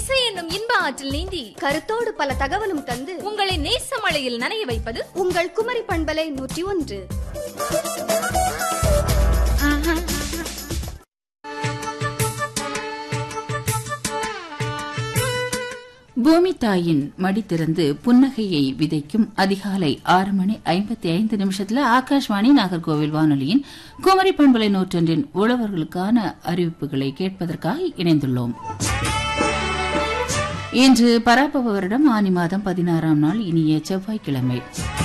இசை என்னும் இன்ப ஆற்றில் நீந்தி கருத்தோடு பல தகவலும் தந்து உங்களை நேசமழையில் நனைய வைப்பது உங்கள் குமரி பண்பலை நூற்றி ஒன்று பூமி தாயின் மடி திறந்து புன்னகையை விதைக்கும் அதிகாலை ஆறு மணி ஐம்பத்தி ஐந்து நிமிஷத்துல ஆகாஷ்வாணி நாகர்கோவில் வானொலியின் குமரி பண்பலை நூற்றொன்றின் உழவர்களுக்கான அறிவிப்புகளை கேட்பதற்காக இணைந்துள்ளோம் இன்று பராபவ வருடம் ஆனி மாதம் பதினாறாம் நாள் இனிய செவ்வாய்க்கிழமை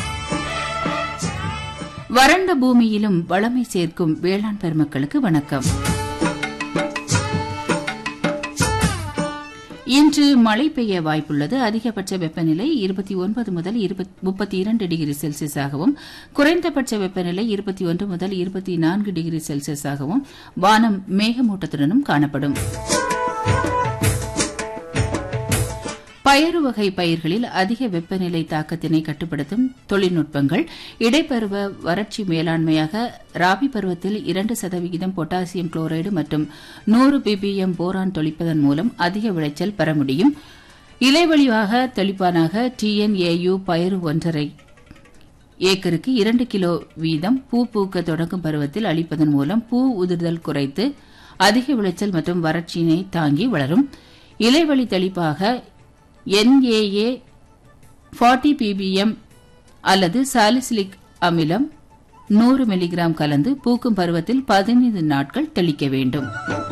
வறண்ட பூமியிலும் வளமை சேர்க்கும் வேளாண் பெருமக்களுக்கு வணக்கம் இன்று மழை பெய்ய வாய்ப்புள்ளது அதிகபட்ச வெப்பநிலை இருபத்தி ஒன்பது முதல் முப்பத்தி இரண்டு டிகிரி செல்சியஸாகவும் குறைந்தபட்ச வெப்பநிலை இருபத்தி ஒன்று முதல் இருபத்தி நான்கு டிகிரி செல்சியஸாகவும் வானம் மேகமூட்டத்துடனும் காணப்படும் பயறு வகை பயிர்களில் அதிக வெப்பநிலை தாக்கத்தினை கட்டுப்படுத்தும் தொழில்நுட்பங்கள் இடைப்பருவ வறட்சி மேலாண்மையாக ராபி பருவத்தில் இரண்டு சதவிகிதம் பொட்டாசியம் குளோரைடு மற்றும் நூறு பிபிஎம் போரான் தொளிப்பதன் மூலம் அதிக விளைச்சல் பெற முடியும் இலைவழியாக தெளிப்பானாக டிஎன்ஏயு பயறு ஒன்றரை ஏக்கருக்கு இரண்டு கிலோ வீதம் பூ பூக்க தொடங்கும் பருவத்தில் அளிப்பதன் மூலம் பூ உதிர்தல் குறைத்து அதிக விளைச்சல் மற்றும் வறட்சியினை தாங்கி வளரும் இலைவழி தெளிப்பாக என்ஏஏ ஃபார்ட்டி பிபிஎம் அல்லது சாலிசிலிக் அமிலம் நூறு மில்லிகிராம் கலந்து பூக்கும் பருவத்தில் பதினைந்து நாட்கள் தெளிக்க வேண்டும்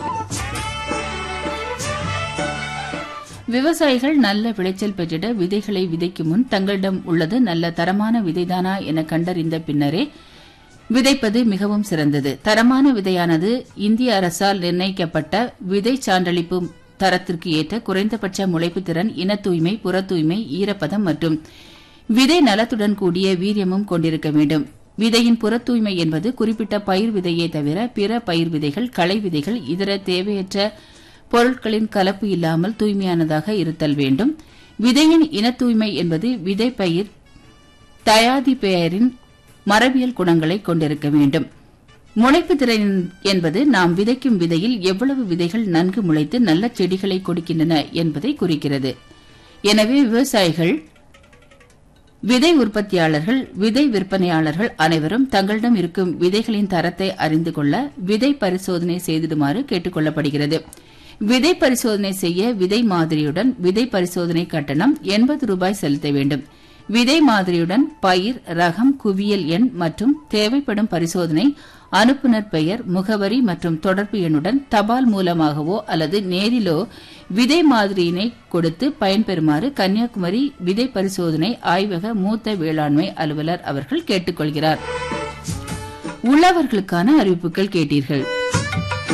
விவசாயிகள் நல்ல விளைச்சல் பெற்றிட விதைகளை விதைக்கும் முன் தங்களிடம் உள்ளது நல்ல தரமான விதைதானா என கண்டறிந்த பின்னரே விதைப்பது மிகவும் சிறந்தது தரமான விதையானது இந்திய அரசால் நிர்ணயிக்கப்பட்ட விதை சான்றளிப்பு தரத்திற்கு ஏற்ற குறைந்தபட்ச முளைப்பு திறன் இன தூய்மை புற தூய்மை ஈரப்பதம் மற்றும் விதை நலத்துடன் கூடிய வீரியமும் கொண்டிருக்க வேண்டும் விதையின் புற தூய்மை என்பது குறிப்பிட்ட பயிர் விதையே தவிர பிற பயிர் விதைகள் களை விதைகள் இதர தேவையற்ற பொருட்களின் கலப்பு இல்லாமல் தூய்மையானதாக இருத்தல் வேண்டும் விதையின் இன தூய்மை என்பது விதை பயிர் தயாதி பெயரின் மரபியல் குணங்களை கொண்டிருக்க வேண்டும் முளைப்பு திறன் என்பது நாம் விதைக்கும் விதையில் எவ்வளவு விதைகள் நன்கு முளைத்து நல்ல செடிகளை கொடுக்கின்றன என்பதை குறிக்கிறது எனவே விவசாயிகள் விதை உற்பத்தியாளர்கள் விதை விற்பனையாளர்கள் அனைவரும் தங்களிடம் இருக்கும் விதைகளின் தரத்தை அறிந்து கொள்ள விதை பரிசோதனை செய்திடுமாறு கேட்டுக் கொள்ளப்படுகிறது விதை பரிசோதனை செய்ய விதை மாதிரியுடன் விதை பரிசோதனை கட்டணம் எண்பது ரூபாய் செலுத்த வேண்டும் விதை மாதிரியுடன் பயிர் ரகம் குவியல் எண் மற்றும் தேவைப்படும் பரிசோதனை அனுப்புநர் பெயர் முகவரி மற்றும் தொடர்பு எண்ணுடன் தபால் மூலமாகவோ அல்லது நேரிலோ விதை மாதிரியினை கொடுத்து பயன்பெறுமாறு கன்னியாகுமரி விதை பரிசோதனை ஆய்வக மூத்த வேளாண்மை அலுவலர் அவர்கள் கேட்டுக்கொள்கிறார் உள்ளவர்களுக்கான அறிவிப்புகள் கேட்டீர்கள்